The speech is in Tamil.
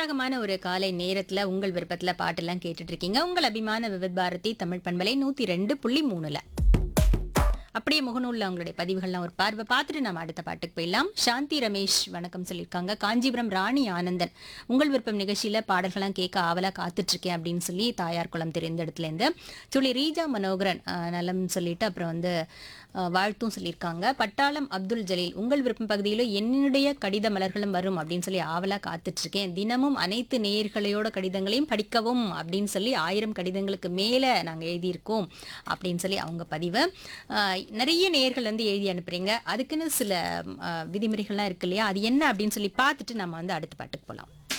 உற்சாகமான ஒரு காலை நேரத்துல உங்கள் விருப்பத்துல பாட்டெல்லாம் கேட்டுட்டு இருக்கீங்க உங்கள் அபிமான விவித் பாரதி தமிழ் பண்பலை நூத்தி ரெண்டு புள்ளி மூணுல அப்படியே முகநூல்ல அவங்களுடைய பதிவுகள்லாம் ஒரு பார்வை பார்த்துட்டு நம்ம அடுத்த பாட்டுக்கு போயிடலாம் சாந்தி ரமேஷ் வணக்கம் சொல்லியிருக்காங்க காஞ்சிபுரம் ராணி ஆனந்தன் உங்கள் விருப்பம் நிகழ்ச்சியில பாடல்கள்லாம் கேட்க ஆவலா காத்துட்டு இருக்கேன் அப்படின்னு சொல்லி தாயார் குளம் தெரிந்த இடத்துல இருந்து சொல்லி ரீஜா மனோகரன் ஆஹ், நலம் சொல்லிட்டு அப்புறம் வந்து ஆஹ், வாழ்த்தும் சொல்லியிருக்காங்க பட்டாளம் அப்துல் ஜலீல் உங்கள் விருப்பம் பகுதியில் என்னுடைய கடித மலர்களும் வரும் அப்படின்னு சொல்லி ஆவலா காத்துட்டு இருக்கேன் தினமும் அனைத்து நேயர்களையோட கடிதங்களையும் படிக்கவும் அப்படின்னு சொல்லி ஆயிரம் கடிதங்களுக்கு மேலே நாங்கள் எழுதியிருக்கோம் அப்படின்னு சொல்லி அவங்க பதிவு ஆஹ், நிறைய நேயர்கள் வந்து எழுதி அனுப்புறீங்க அதுக்குன்னு சில ஆஹ், விதிமுறைகள்லாம் இருக்கு இல்லையா அது என்ன அப்படின்னு சொல்லி பார்த்துட்டு நம்ம வந்து அடுத்த பாட்டுக்கு போகலாம்